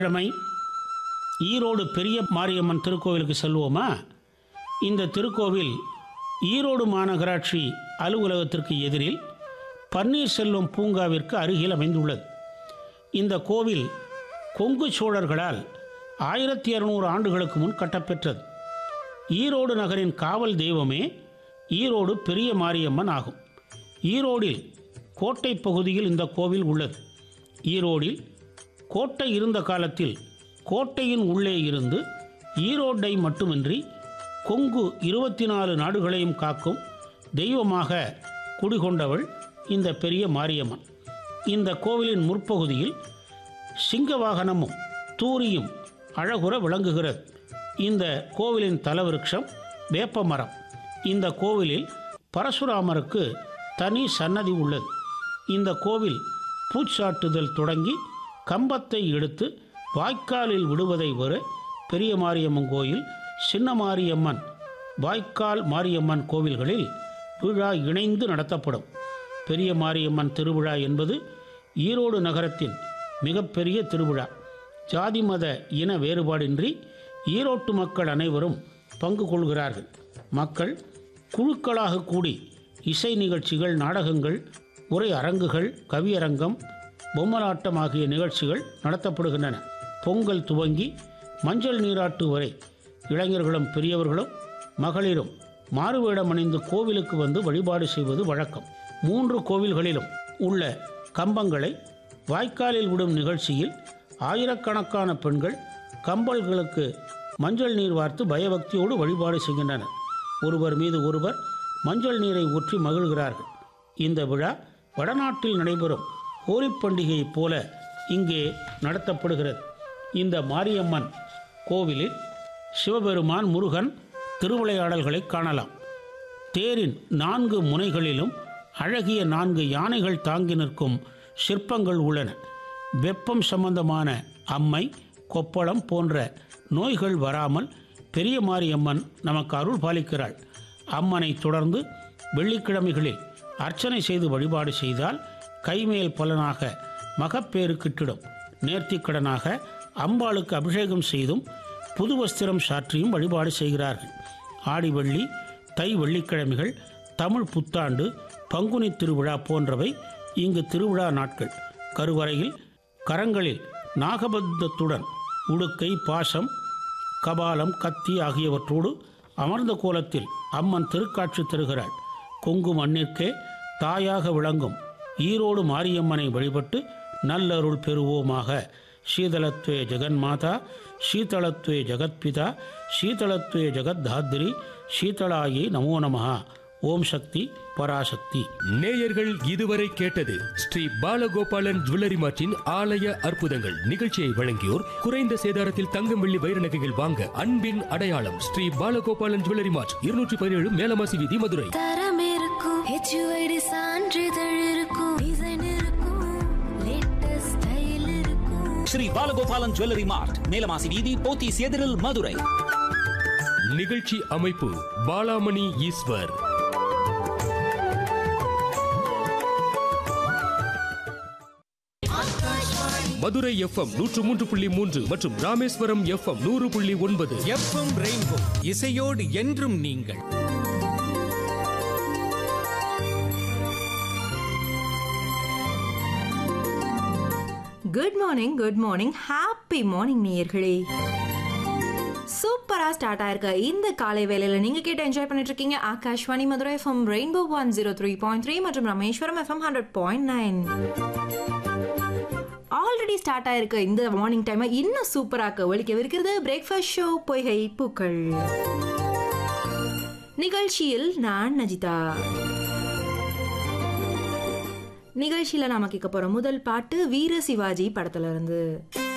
கிழமை ஈரோடு பெரிய மாரியம்மன் திருக்கோவிலுக்கு செல்வோமா இந்த திருக்கோவில் ஈரோடு மாநகராட்சி அலுவலகத்திற்கு எதிரில் பன்னீர்செல்வம் பூங்காவிற்கு அருகில் அமைந்துள்ளது இந்த கோவில் கொங்கு சோழர்களால் ஆயிரத்தி இரநூறு ஆண்டுகளுக்கு முன் கட்டப்பெற்றது ஈரோடு நகரின் காவல் தெய்வமே ஈரோடு பெரிய மாரியம்மன் ஆகும் ஈரோடில் கோட்டை பகுதியில் இந்த கோவில் உள்ளது ஈரோடில் கோட்டை இருந்த காலத்தில் கோட்டையின் உள்ளே இருந்து ஈரோட்டை மட்டுமின்றி கொங்கு இருபத்தி நாலு நாடுகளையும் காக்கும் தெய்வமாக குடிகொண்டவள் இந்த பெரிய மாரியம்மன் இந்த கோவிலின் முற்பகுதியில் சிங்க வாகனமும் தூரியும் அழகுற விளங்குகிறது இந்த கோவிலின் தலவிருட்சம் வேப்ப மரம் இந்த கோவிலில் பரசுராமருக்கு தனி சன்னதி உள்ளது இந்த கோவில் பூச்சாட்டுதல் தொடங்கி கம்பத்தை எடுத்து வாய்க்காலில் விடுவதை வர பெரிய மாரியம்மன் கோயில் சின்ன மாரியம்மன் வாய்க்கால் மாரியம்மன் கோவில்களில் விழா இணைந்து நடத்தப்படும் பெரிய மாரியம்மன் திருவிழா என்பது ஈரோடு நகரத்தின் மிகப்பெரிய திருவிழா ஜாதி மத இன வேறுபாடின்றி ஈரோட்டு மக்கள் அனைவரும் பங்கு கொள்கிறார்கள் மக்கள் குழுக்களாக கூடி இசை நிகழ்ச்சிகள் நாடகங்கள் உரை அரங்குகள் கவியரங்கம் பொம்மலாட்டம் ஆகிய நிகழ்ச்சிகள் நடத்தப்படுகின்றன பொங்கல் துவங்கி மஞ்சள் நீராட்டு வரை இளைஞர்களும் பெரியவர்களும் மகளிரும் மாறுவேடம் அணிந்து கோவிலுக்கு வந்து வழிபாடு செய்வது வழக்கம் மூன்று கோவில்களிலும் உள்ள கம்பங்களை வாய்க்காலில் விடும் நிகழ்ச்சியில் ஆயிரக்கணக்கான பெண்கள் கம்பல்களுக்கு மஞ்சள் நீர் வார்த்து பயபக்தியோடு வழிபாடு செய்கின்றனர் ஒருவர் மீது ஒருவர் மஞ்சள் நீரை ஊற்றி மகிழ்கிறார்கள் இந்த விழா வடநாட்டில் நடைபெறும் ஹோலி பண்டிகையைப் போல இங்கே நடத்தப்படுகிறது இந்த மாரியம்மன் கோவிலில் சிவபெருமான் முருகன் திருவிளையாடல்களை காணலாம் தேரின் நான்கு முனைகளிலும் அழகிய நான்கு யானைகள் தாங்கி நிற்கும் சிற்பங்கள் உள்ளன வெப்பம் சம்பந்தமான அம்மை கொப்பளம் போன்ற நோய்கள் வராமல் பெரிய மாரியம்மன் நமக்கு அருள் பாலிக்கிறாள் அம்மனை தொடர்ந்து வெள்ளிக்கிழமைகளில் அர்ச்சனை செய்து வழிபாடு செய்தால் கைமேல் பலனாக மகப்பேறு கிட்டிடும் நேர்த்திக்கடனாக அம்பாளுக்கு அபிஷேகம் செய்தும் புது வஸ்திரம் சாற்றியும் வழிபாடு செய்கிறார்கள் ஆடி வெள்ளி தை வெள்ளிக்கிழமைகள் தமிழ் புத்தாண்டு பங்குனி திருவிழா போன்றவை இங்கு திருவிழா நாட்கள் கருவறையில் கரங்களில் நாகபந்தத்துடன் உடுக்கை பாசம் கபாலம் கத்தி ஆகியவற்றோடு அமர்ந்த கோலத்தில் அம்மன் திருக்காட்சி தருகிறாள் கொங்கு மண்ணிற்கே தாயாக விளங்கும் ஈரோடு மாரியம்மனை வழிபட்டு நல்லருள் பெறுவோமாக சீதளத்வே ஜெகன்மாதா சீதளத்வே ஜெகத்பிதா சீதளத்வே ஜெகத்தாத்ரி சீதளாயை நமோ நமஹா ஓம் சக்தி பராசக்தி நேயர்கள் இதுவரை கேட்டது ஸ்ரீ பாலகோபாலன் ஜுவல்லரி மார்ட்டின் ஆலய அற்புதங்கள் நிகழ்ச்சியை வழங்கியோர் குறைந்த சேதாரத்தில் தங்கம் வெள்ளி வைர நகைகள் வாங்க அன்பின் அடையாளம் ஸ்ரீ பாலகோபாலன் ஜுவல்லரி மார்ட் இருநூற்றி பதினேழு மேலமாசி வீதி மதுரை தரம் இருக்கும் ஹெச்யூஐடி சான்றிதழ் இருக்கும் டிசைன் இருக்கும் லேட்டஸ்ட் ஸ்டைல் இருக்கும் ஸ்ரீ பாலகோபாலன் ஜுவல்லரி மார்ட் மேலமாசி வீதி போத்தீஸ் எதிரில் மதுரை நிகழ்ச்சி அமைப்பு பாலாமணி ஈஸ்வர் மதுரை எஃப்எம் நூற்று மூன்று புள்ளி மூன்று மற்றும் ராமேஸ்வரம் எஃப்எம் நூறு புள்ளி ஒன்பது எஃப்எம் ரெயின்போ இசையோடு என்றும் நீங்கள் good morning good morning happy morning நேயர்களே சூப்பரா ஸ்டார்ட் ஆயிருக்க இந்த காலை வேலையில நீங்க கேட்டு என்ஜாய் பண்ணிட்டு இருக்கீங்க Akashvani Madurai FM rainbow one zero three point three மற்றும் Rameswaram FM hundred point nine already start ஆயிருக்க இந்த மார்னிங் டைமை இன்னும் சூப்பராக்க ஒழிக்கவிருக்கிறது பிரேக்ஃபாஸ்ட் ஷோ பொய்கை பூக்கள் நிகழ்ச்சியில் நான் நஜிதா நிகழ்ச்சியில நாம கேட்க போற முதல் பாட்டு வீர சிவாஜி படத்துல இருந்து